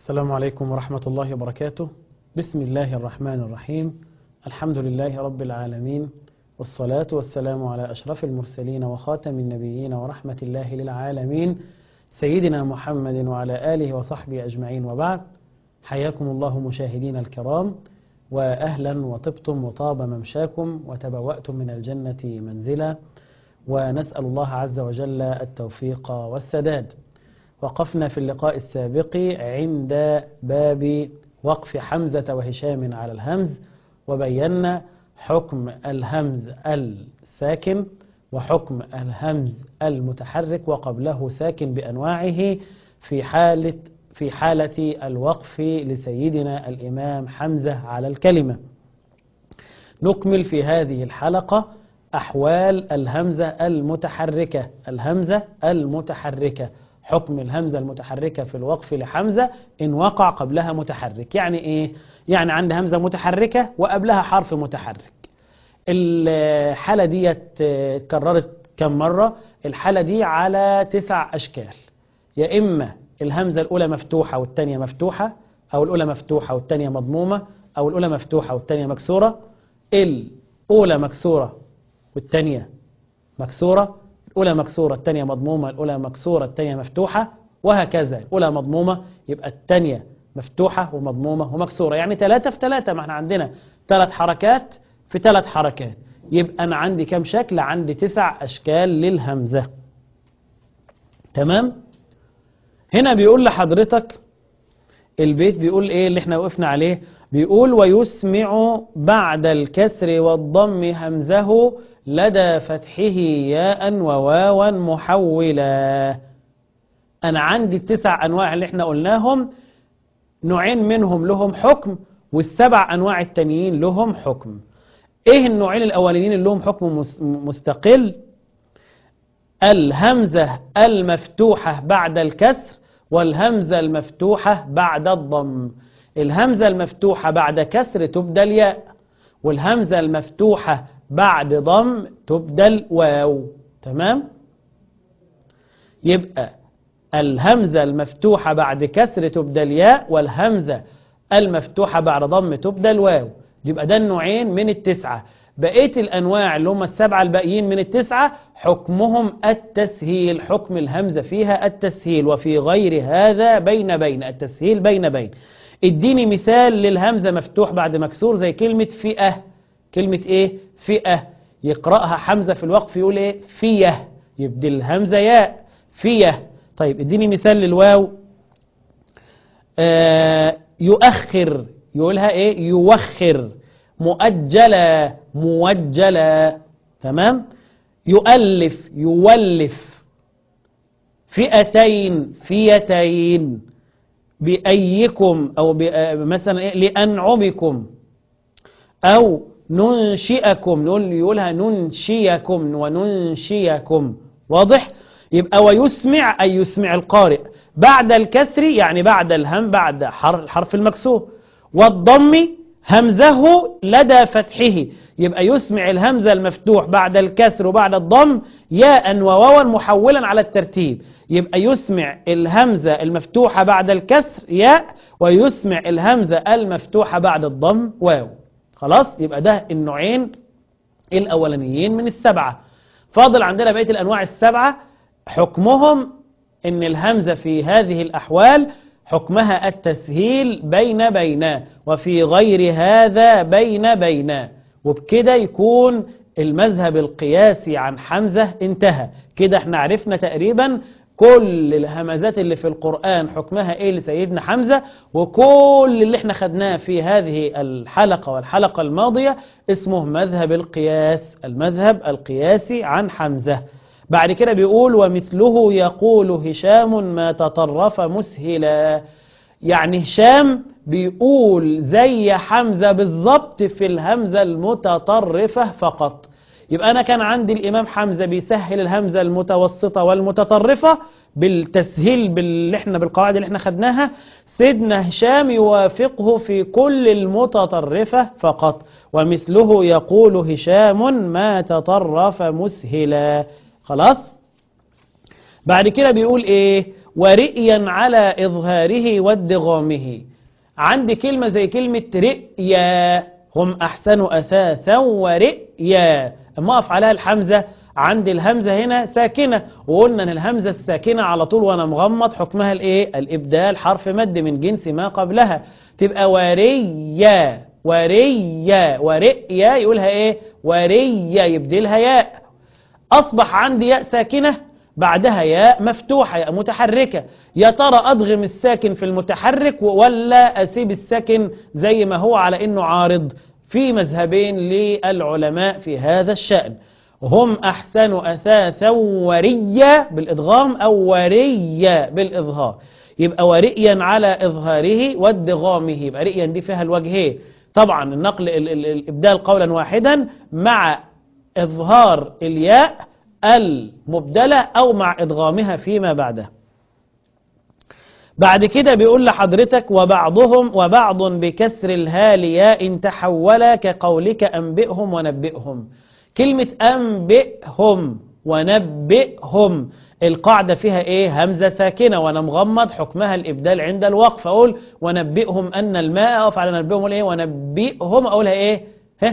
السلام عليكم ورحمة الله وبركاته بسم الله الرحمن الرحيم الحمد لله رب العالمين والصلاة والسلام على أشرف المرسلين وخاتم النبيين ورحمة الله للعالمين سيدنا محمد وعلى آله وصحبه أجمعين وبعد حياكم الله مشاهدين الكرام وأهلا وطبتم وطاب ممشاكم وتبوأتم من الجنة منزلا ونسأل الله عز وجل التوفيق والسداد وقفنا في اللقاء السابق عند باب وقف حمزة وهشام على الهمز وبينا حكم الهمز الساكن وحكم الهمز المتحرك وقبله ساكن بأنواعه في حالة في حالة الوقف لسيدنا الإمام حمزة على الكلمة نكمل في هذه الحلقة أحوال الهمزة المتحركة الهمزة المتحركة حكم الهمزة المتحركة في الوقف لحمزة إن وقع قبلها متحرك يعني إيه؟ يعني عند همزة متحركة وقبلها حرف متحرك الحالة دي اتكررت كم مرة الحالة دي على تسع أشكال يا إما الهمزة الأولى مفتوحة والتانية مفتوحة أو الأولى مفتوحة والتانية مضمومة أو الأولى مفتوحة والتانية مكسورة الأولى مكسورة والتانية مكسورة الأولى مكسورة التانية مضمومة الأولى مكسورة التانية مفتوحة وهكذا الأولى مضمومة يبقى التانية مفتوحة ومضمومة ومكسورة يعني ثلاثة في ثلاثة ما احنا عندنا ثلاث حركات في ثلاث حركات يبقى أنا عندي كم شكل عندي تسع أشكال للهمزة تمام هنا بيقول لحضرتك البيت بيقول ايه اللي احنا وقفنا عليه بيقول ويسمع بعد الكسر والضم همزه لدى فتحه ياء وواوا محولا أنا عندي التسع أنواع اللي احنا قلناهم نوعين منهم لهم حكم والسبع أنواع التانيين لهم حكم ايه النوعين الأولانيين اللي لهم حكم مستقل الهمزة المفتوحة بعد الكسر والهمزة المفتوحة بعد الضم الهمزة المفتوحة بعد كسر تبدل ياء والهمزة المفتوحة بعد ضم تبدل واو تمام يبقى الهمزة المفتوحة بعد كسر تبدل ياء والهمزة المفتوحة بعد ضم تبدل واو يبقى ده النوعين من التسعة بقية الأنواع اللي هم السبعة الباقيين من التسعة حكمهم التسهيل حكم الهمزة فيها التسهيل وفي غير هذا بين بين التسهيل بين بين اديني مثال للهمزة مفتوح بعد مكسور زي كلمة فئة كلمة ايه فئة يقرأها حمزة في الوقف يقول ايه فيه يبدل الهمزة ياء فيه طيب اديني مثال للواو آه يؤخر يقولها ايه يوخر مؤجلة موجلة تمام يؤلف يولف فئتين فيتين بأيكم أو مثلا إيه لأنعمكم أو ننشئكم نقول يقولها ننشيكم وننشيكم واضح يبقى ويسمع أي يسمع القارئ بعد الكسر يعني بعد الهم بعد الحرف المكسور والضم همزه لدى فتحه يبقى يسمع الهمزة المفتوح بعد الكسر وبعد الضم ياء وواوا محولا على الترتيب يبقى يسمع الهمزة المفتوحة بعد الكسر ياء ويسمع الهمزة المفتوحة بعد الضم واو خلاص يبقى ده النوعين الأولانيين من السبعة فاضل عندنا بقية الأنواع السبعة حكمهم ان الهمزة في هذه الأحوال حكمها التسهيل بين بين وفي غير هذا بين بين وبكده يكون المذهب القياسي عن حمزة انتهى كده احنا عرفنا تقريبا كل الهمزات اللي في القرآن حكمها ايه لسيدنا حمزة وكل اللي احنا خدناه في هذه الحلقة والحلقة الماضية اسمه مذهب القياس المذهب القياسي عن حمزة بعد كده بيقول ومثله يقول هشام ما تطرف مسهلا يعني هشام بيقول زي حمزة بالظبط في الهمزة المتطرفة فقط يبقى أنا كان عندي الإمام حمزة بيسهل الهمزة المتوسطة والمتطرفة بالتسهيل باللي احنا بالقواعد اللي احنا خدناها سيدنا هشام يوافقه في كل المتطرفة فقط ومثله يقول هشام ما تطرف مسهلا خلاص بعد كده بيقول ايه ورئيا على إظهاره وادغامه عندي كلمة زي كلمة رئيا هم أحسنوا أثاثا ورئيا اما أقف عليها الحمزة عندي الهمزة هنا ساكنة وقلنا ان الهمزة الساكنة على طول وانا مغمض حكمها الايه الابدال حرف مد من جنس ما قبلها تبقى وريا وريا ورئيا يقولها ايه وريا يبدلها ياء اصبح عندي ياء ساكنة بعدها ياء مفتوحة ياء متحركة يا ترى أضغم الساكن في المتحرك ولا أسيب الساكن زي ما هو على إنه عارض في مذهبين للعلماء في هذا الشأن هم أحسن أثاثا وريا بالإدغام أو وريا بالإظهار يبقى ورئيا على إظهاره وادغامه يبقى رئيا دي فيها الوجهين طبعا النقل ال ال الإبدال قولا واحدا مع إظهار الياء المبدلة أو مع إدغامها فيما بعده بعد كده بيقول لحضرتك وبعضهم وبعض بكسر الهالياء إن تحول كقولك أنبئهم ونبئهم كلمة أنبئهم ونبئهم القاعدة فيها إيه همزة ساكنة وأنا مغمض حكمها الإبدال عند الوقف أقول ونبئهم أن الماء أقف على نبئهم إيه ونبئهم أقولها إيه ها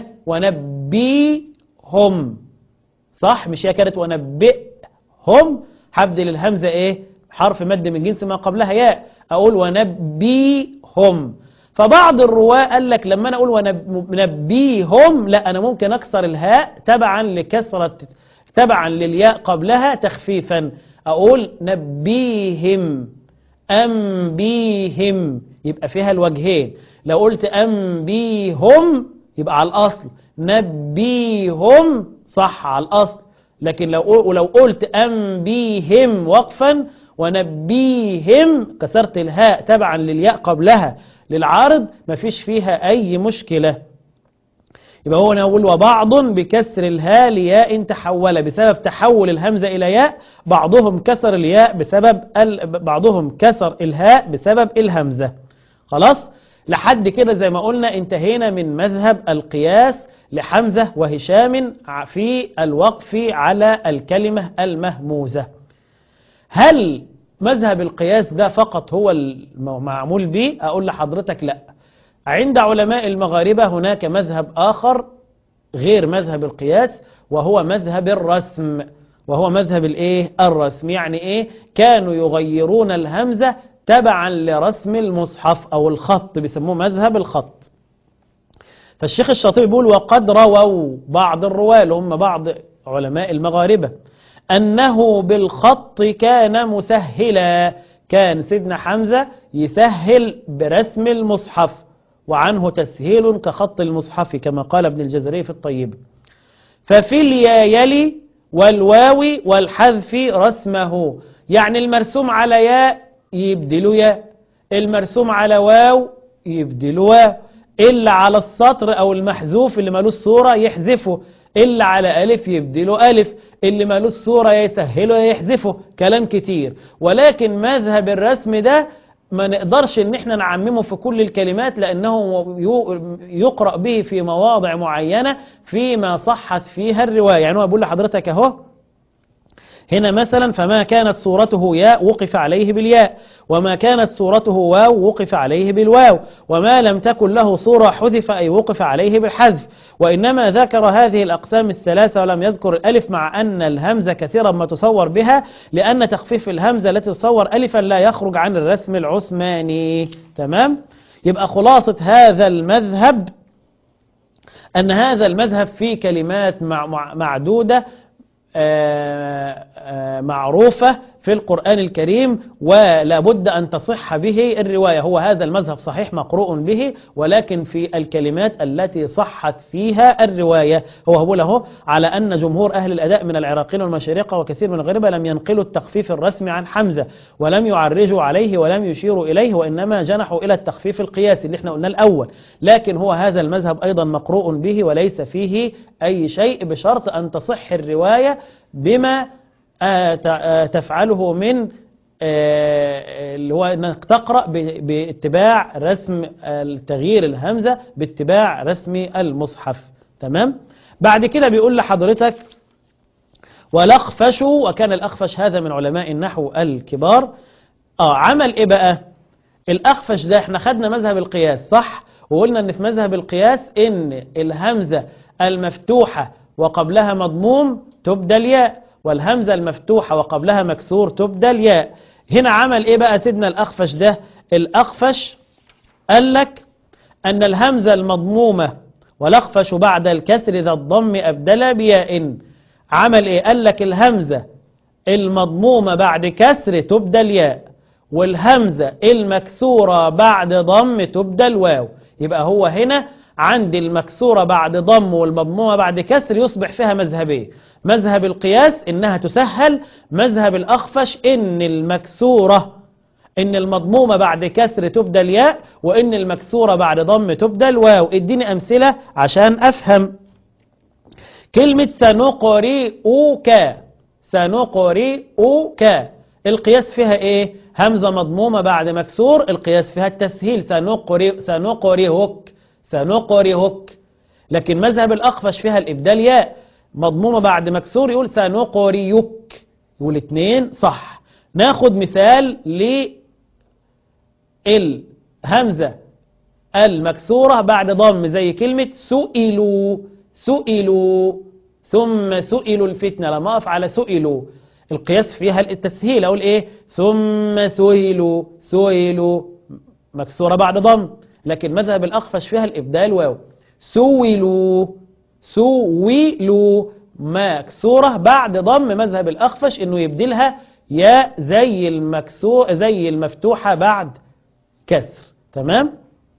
ونبئهم صح مش هي كانت ونبئهم هبدل الهمزة ايه حرف مد من جنس ما قبلها ياء اقول ونبيهم فبعض الرواة قال لك لما انا اقول ونبيهم لا انا ممكن اكسر الهاء تبعا لكسرة تبعا للياء قبلها تخفيفا اقول نبيهم انبيهم يبقى فيها الوجهين لو قلت انبيهم يبقى على الاصل نبيهم صح على الأصل لكن لو ولو قلت أنبيهم وقفا ونبيهم كسرت الهاء تبعا للياء قبلها للعارض مفيش فيها أي مشكلة يبقى هو نقول وبعض بكسر الهاء لياء تحول بسبب تحول الهمزة إلى ياء بعضهم كسر الياء بسبب ال... بعضهم كسر الهاء بسبب الهمزة خلاص لحد كده زي ما قلنا انتهينا من مذهب القياس لحمزة وهشام في الوقف على الكلمة المهموزة هل مذهب القياس ده فقط هو المعمول به أقول لحضرتك لا عند علماء المغاربة هناك مذهب آخر غير مذهب القياس وهو مذهب الرسم وهو مذهب الايه الرسم يعني ايه كانوا يغيرون الهمزة تبعا لرسم المصحف او الخط بيسموه مذهب الخط فالشيخ الشاطبي بيقول وقد رووا بعض الرواة اللي هم بعض علماء المغاربة أنه بالخط كان مسهلا كان سيدنا حمزة يسهل برسم المصحف وعنه تسهيل كخط المصحف كما قال ابن الجزري في الطيب ففي اليا يلي والواو والحذف رسمه يعني المرسوم على ياء يبدل ياء المرسوم على واو يبدل واو إلا على السطر أو المحذوف اللي مالوش صورة يحذفه إلا على ألف يبدله ألف اللي مالوش صورة يسهله يحذفه كلام كتير ولكن مذهب الرسم ده ما نقدرش ان احنا نعممه في كل الكلمات لانه يقرأ به في مواضع معينة فيما صحت فيها الرواية يعني هو بيقول لحضرتك اهو هنا مثلا فما كانت صورته ياء وقف عليه بالياء وما كانت صورته واو وقف عليه بالواو وما لم تكن له صورة حذف أي وقف عليه بالحذف وإنما ذكر هذه الأقسام الثلاثة ولم يذكر الألف مع أن الهمزة كثيرا ما تصور بها لأن تخفيف الهمزة التي تصور ألفا لا يخرج عن الرسم العثماني تمام يبقى خلاصة هذا المذهب أن هذا المذهب فيه كلمات معدودة معروفة في القرآن الكريم ولا بد أن تصح به الرواية هو هذا المذهب صحيح مقروء به ولكن في الكلمات التي صحت فيها الرواية هو هو له على أن جمهور أهل الأداء من العراقيين والمشارقة وكثير من الغربة لم ينقلوا التخفيف الرسمي عن حمزة ولم يعرجوا عليه ولم يشيروا إليه وإنما جنحوا إلى التخفيف القياسي اللي احنا قلنا الأول لكن هو هذا المذهب أيضا مقروء به وليس فيه أي شيء بشرط أن تصح الرواية بما تفعله من اللي هو انك تقرأ باتباع رسم تغيير الهمزة باتباع رسم المصحف تمام بعد كده بيقول لحضرتك والأخفش وكان الأخفش هذا من علماء النحو الكبار اه عمل ايه بقى الاخفش ده احنا خدنا مذهب القياس صح وقلنا ان في مذهب القياس ان الهمزة المفتوحة وقبلها مضموم تبدل ياء والهمزة المفتوحة وقبلها مكسور تبدل ياء هنا عمل ايه بقى سيدنا الاخفش ده الاخفش قال لك ان الهمزة المضمومة والاخفش بعد الكسر ذا الضم ابدل بياء عمل ايه قال لك الهمزة المضمومة بعد كسر تبدل ياء والهمزة المكسورة بعد ضم تبدل واو يبقى هو هنا عند المكسورة بعد ضم والمضمومة بعد كسر يصبح فيها مذهبين مذهب القياس إنها تسهل مذهب الأخفش إن المكسورة إن المضمومة بعد كسر تبدل ياء وإن المكسورة بعد ضم تبدل واو اديني أمثلة عشان أفهم كلمة سنقرئك سنقرئك القياس فيها ايه همزة مضمومة بعد مكسور القياس فيها التسهيل سنقرئ سنقرئك سنقرئك لكن مذهب الأخفش فيها الإبدال ياء مضمومة بعد مكسور يقول سنقرئك يقول اتنين صح ناخد مثال للهمزة المكسورة بعد ضم زي كلمة سئلوا سئلوا ثم سئلوا الفتنة لما أقف على سئلوا القياس فيها التسهيل أقول إيه ثم سئلوا سئلوا مكسورة بعد ضم لكن مذهب الأخفش فيها الإبدال واو سولوا سويلوا مكسورة بعد ضم مذهب الأخفش إنه يبدلها يا زي المكسور زي المفتوحة بعد كسر تمام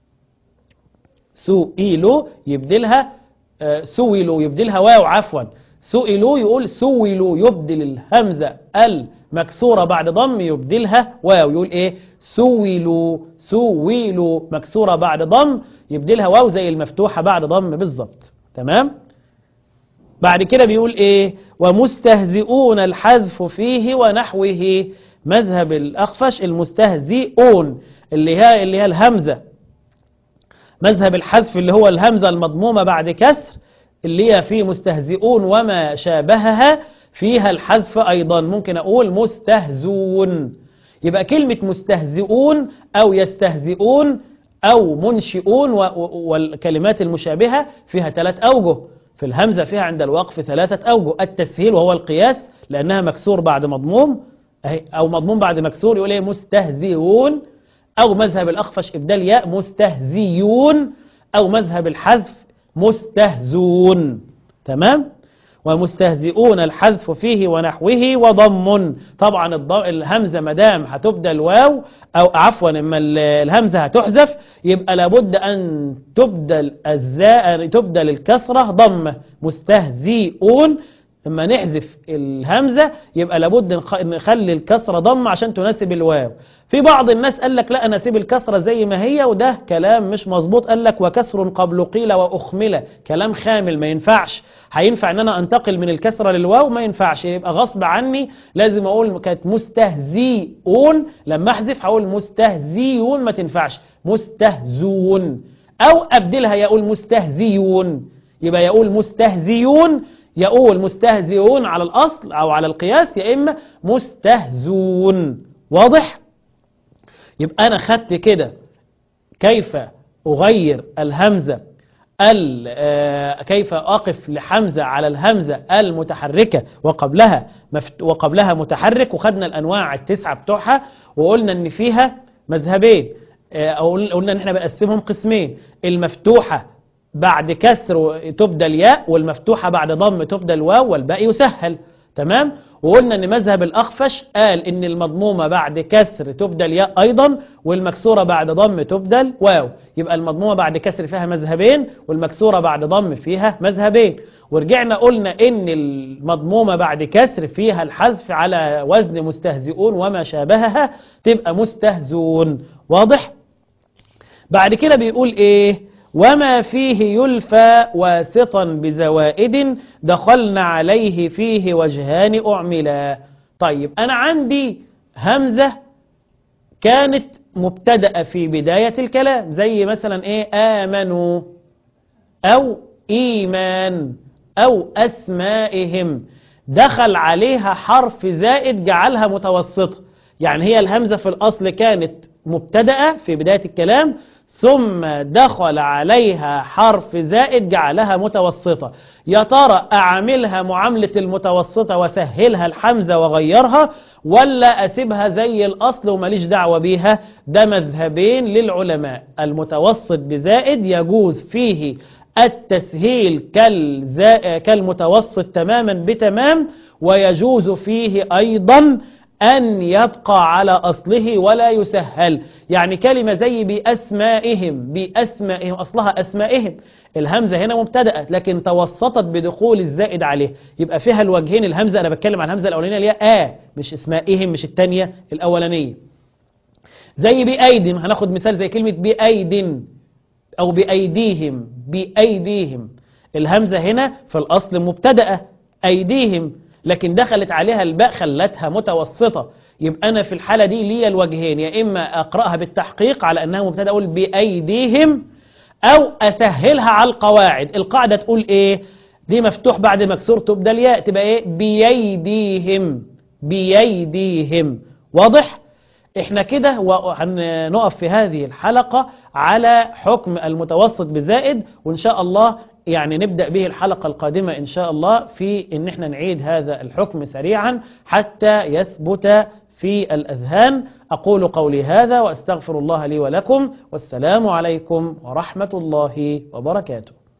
سئلوا يبدلها آه، سئلوا يبدلها واو عفوا سئلوا يقول سولوا يبدل الهمزة المكسورة بعد ضم يبدلها واو يقول ايه سولوا سويلوا مكسورة بعد ضم يبدلها واو زي المفتوحة بعد ضم بالظبط تمام بعد كده بيقول ايه ومستهزئون الحذف فيه ونحوه مذهب الأخفش المستهزئون اللي هي اللي هي الهمزة مذهب الحذف اللي هو الهمزة المضمومة بعد كسر اللي هي في مستهزئون وما شابهها فيها الحذف أيضا ممكن أقول مستهزون يبقى كلمة مستهزئون أو يستهزئون أو منشئون و- و- والكلمات المشابهة فيها ثلاث أوجه في الهمزة فيها عند الوقف ثلاثة أوجه التسهيل وهو القياس لأنها مكسور بعد مضموم أهي، أو مضموم بعد مكسور يقول إيه مستهزئون أو مذهب الأخفش إبدال ياء مستهزيون أو مذهب الحذف مستهزون تمام ومستهزئون الحذف فيه ونحوه وضم طبعا الض- الهمزة مدام هتبدل واو أو عفوا اما ال- الهمزة هتحذف يبقى لابد أن تبدل الزاء تبدل الكسرة ضمة مستهزئون اما نحذف الهمزة يبقى لابد نخ- نخلي الكسرة ضمة عشان تناسب الواو في بعض الناس قال لك لا انا اسيب الكسرة زي ما هي وده كلام مش مظبوط قال لك وكسر قبل قيل واخمل كلام خامل ما ينفعش هينفع ان انا انتقل من الكسرة للواو ما ينفعش يبقى غصب عني لازم اقول كانت مستهزئون لما احذف هقول مستهزيون ما تنفعش مستهزون او ابدلها يقول مستهزيون يبقى يقول مستهزيون يقول مستهزئون على الأصل أو على القياس يا إما مستهزون واضح؟ يبقى أنا خدت كده كيف أغير الهمزة ال- آه، كيف أقف لحمزة على الهمزة المتحركة وقبلها مفت- وقبلها متحرك وخدنا الأنواع التسعة بتوعها وقلنا إن فيها مذهبين آه، أو قلنا قلنا إن إحنا بنقسمهم قسمين المفتوحة بعد كسر تبدل ياء والمفتوحة بعد ضم تبدل واو والباقي يسهل تمام وقلنا ان مذهب الاخفش قال ان المضمومة بعد كسر تبدل ياء ايضا والمكسورة بعد ضم تبدل واو يبقى المضمومة بعد كسر فيها مذهبين والمكسورة بعد ضم فيها مذهبين ورجعنا قلنا ان المضمومة بعد كسر فيها الحذف على وزن مستهزئون وما شابهها تبقى مستهزون واضح بعد كده بيقول ايه وما فيه يلفى واسطا بزوائد دخلنا عليه فيه وجهان أعملا طيب أنا عندي همزة كانت مبتدأة في بداية الكلام زي مثلا إيه آمنوا أو إيمان أو أسمائهم دخل عليها حرف زائد جعلها متوسطة يعني هي الهمزة في الأصل كانت مبتدأة في بداية الكلام ثم دخل عليها حرف زائد جعلها متوسطة يا ترى أعملها معاملة المتوسطة وسهلها الحمزة وغيرها ولا أسيبها زي الأصل وماليش دعوة بيها ده مذهبين للعلماء المتوسط بزائد يجوز فيه التسهيل كالزا... كالمتوسط تماما بتمام ويجوز فيه أيضا أن يبقى على أصله ولا يسهل يعني كلمة زي بأسمائهم بأسمائهم أصلها أسمائهم الهمزة هنا مبتدأة لكن توسطت بدخول الزائد عليه يبقى فيها الوجهين الهمزة أنا بتكلم عن الهمزة الأولانية اللي هي آ مش اسمائهم مش التانية الأولانية زي بأيدم هناخد مثال زي كلمة بأيد أو بأيديهم بأيديهم الهمزة هنا في الأصل مبتدأة أيديهم لكن دخلت عليها الباء خلتها متوسطة يبقى أنا في الحالة دي ليا الوجهين يا إما أقرأها بالتحقيق على أنها مبتدأ أقول بأيديهم أو أسهلها على القواعد القاعدة تقول إيه دي مفتوح بعد مكسور تبدأ الياء تبقى إيه بييديهم بييديهم واضح احنا كده وهنقف في هذه الحلقة على حكم المتوسط بزائد وإن شاء الله يعني نبدأ به الحلقة القادمة إن شاء الله في إن احنا نعيد هذا الحكم سريعا حتى يثبت في الأذهان أقول قولي هذا وأستغفر الله لي ولكم والسلام عليكم ورحمة الله وبركاته